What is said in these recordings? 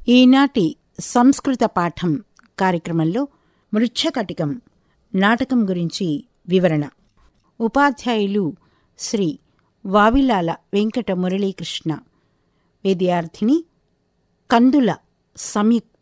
ఈనాటి సంస్కృత పాఠం కార్యక్రమంలో మృచ్ఛకటికం నాటకం గురించి వివరణ ఉపాధ్యాయులు శ్రీ వావిలాల వెంకట మురళీకృష్ణ విద్యార్థిని కందుల సంయుక్త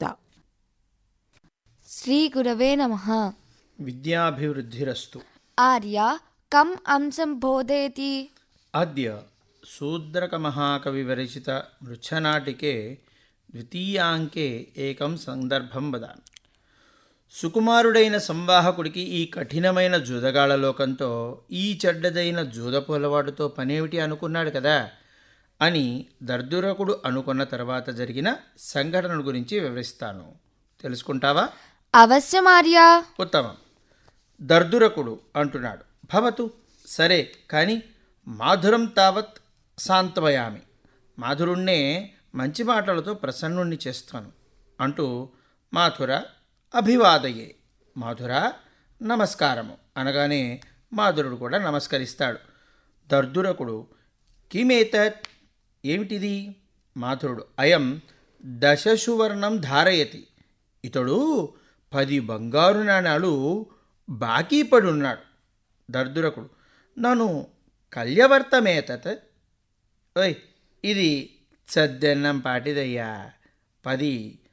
శ్రీగురవే నమ విద్యాభివృద్ధిరస్తు ఆర్య కం అంశం బోధయతి అద్య శూద్రకమహాకవివిరచిత మృచ్ఛనాటికే ద్వితీయాంకే ఏకం సందర్భం వదామి సుకుమారుడైన సంవాహకుడికి ఈ కఠినమైన జూదగాళ లోకంతో ఈ చెడ్డదైన జూదపు అలవాటుతో పనేమిటి అనుకున్నాడు కదా అని దర్దురకుడు అనుకున్న తర్వాత జరిగిన సంఘటన గురించి వివరిస్తాను తెలుసుకుంటావా అవశ్యం ఆర్య ఉత్తమం దర్దురకుడు అంటున్నాడు భవతు సరే కానీ మాధురం తావత్ శాంతవయామి మాధురుణ్ణే మంచి మాటలతో ప్రసన్నుణ్ణి చేస్తాను అంటూ మాధుర అభివాదయే మాధుర నమస్కారము అనగానే మాధురుడు కూడా నమస్కరిస్తాడు దర్దురకుడు కిమేతత్ ఏమిటిది మాధురుడు అయం దశసువర్ణం ధారయతి ఇతడు పది బంగారు నాణాలు బాకీ పడి ఉన్నాడు దర్దురకుడు నన్ను కల్యవర్తమేతత్ ఓయ్ ఇది సద్దెన్నం పాటిదయ్యా పది